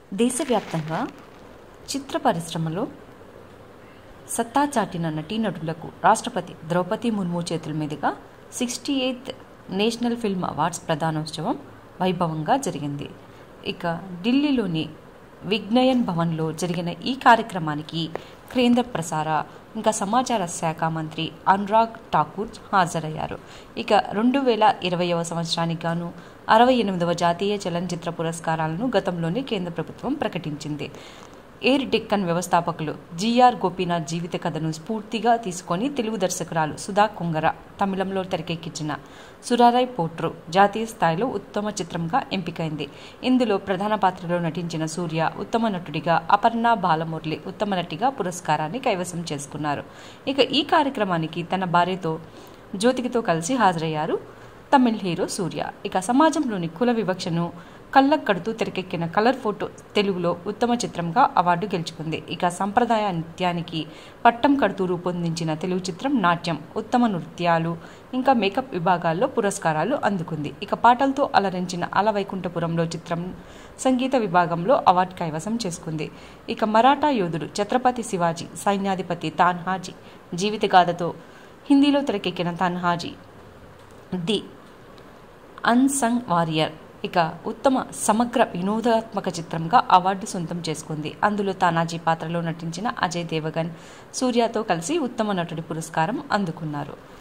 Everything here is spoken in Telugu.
దేశవ్యాప్తంగా చిత్ర పరిశ్రమలో సత్తా చాటిన నటీనటులకు రాష్ట్రపతి ద్రౌపది ముర్ము చేతుల మీదుగా sixty eighth national film awards ప్రధానోత్సవం వైభవంగా జరిగింది ఇక ఢిల్లీలోని విజ్ఞయన్ భవన్లో జరిగిన ఈ కార్యక్రమానికి కేంద్ర ప్రసార ఇంకా సమాచార శాఖ మంత్రి అనురాగ్ ఠాకూర్ హాజరయ్యారు ఇక రెండు వేల ఇరవైవ సంవత్సరానికి గాను అరవై ఎనిమిదవ జాతీయ చలనచిత్ర పురస్కారాలను గతంలోనే కేంద్ర ప్రభుత్వం ప్రకటించింది ఎయిర్ డెక్కన్ వ్యవస్థాపకులు జిఆర్ గోపీనాథ్ జీవిత కథను స్ఫూర్తిగా తీసుకొని తెలుగు దర్శకురాలు సుధా కొంగర తమిళంలో తెరకెక్కించిన సురారాయ్ పోట్రు జాతీయ స్థాయిలో ఉత్తమ చిత్రంగా ఎంపికైంది ఇందులో ప్రధాన పాత్రలో నటించిన సూర్య ఉత్తమ నటుడిగా అపర్ణ బాలమురళి ఉత్తమ నటిగా పురస్కారాన్ని కైవసం చేసుకున్నారు ఇక ఈ కార్యక్రమానికి తన భార్యతో జ్యోతికితో కలిసి హాజరయ్యారు తమిళ్ హీరో సూర్య ఇక సమాజంలోని కుల వివక్షను కళ్ళకు కడుతూ తెరకెక్కిన కలర్ ఫోటో తెలుగులో ఉత్తమ చిత్రంగా అవార్డు గెలుచుకుంది ఇక సంప్రదాయ నృత్యానికి పట్టం కడుతూ రూపొందించిన తెలుగు చిత్రం నాట్యం ఉత్తమ నృత్యాలు ఇంకా మేకప్ విభాగాల్లో పురస్కారాలు అందుకుంది ఇక పాటలతో అలరించిన అలవైకుంఠపురంలో చిత్రం సంగీత విభాగంలో అవార్డు కైవసం చేసుకుంది ఇక మరాఠా యోధుడు ఛత్రపతి శివాజీ సైన్యాధిపతి తాన్హాజీ జీవితగాథతో హిందీలో తెరకెక్కిన తాన్హాజీ ది అన్సంగ్ వారియర్ ఇక ఉత్తమ సమగ్ర వినోదాత్మక చిత్రంగా అవార్డు సొంతం చేసుకుంది అందులో తానాజీ పాత్రలో నటించిన అజయ్ దేవగన్ సూర్యతో కలిసి ఉత్తమ నటుడి పురస్కారం అందుకున్నారు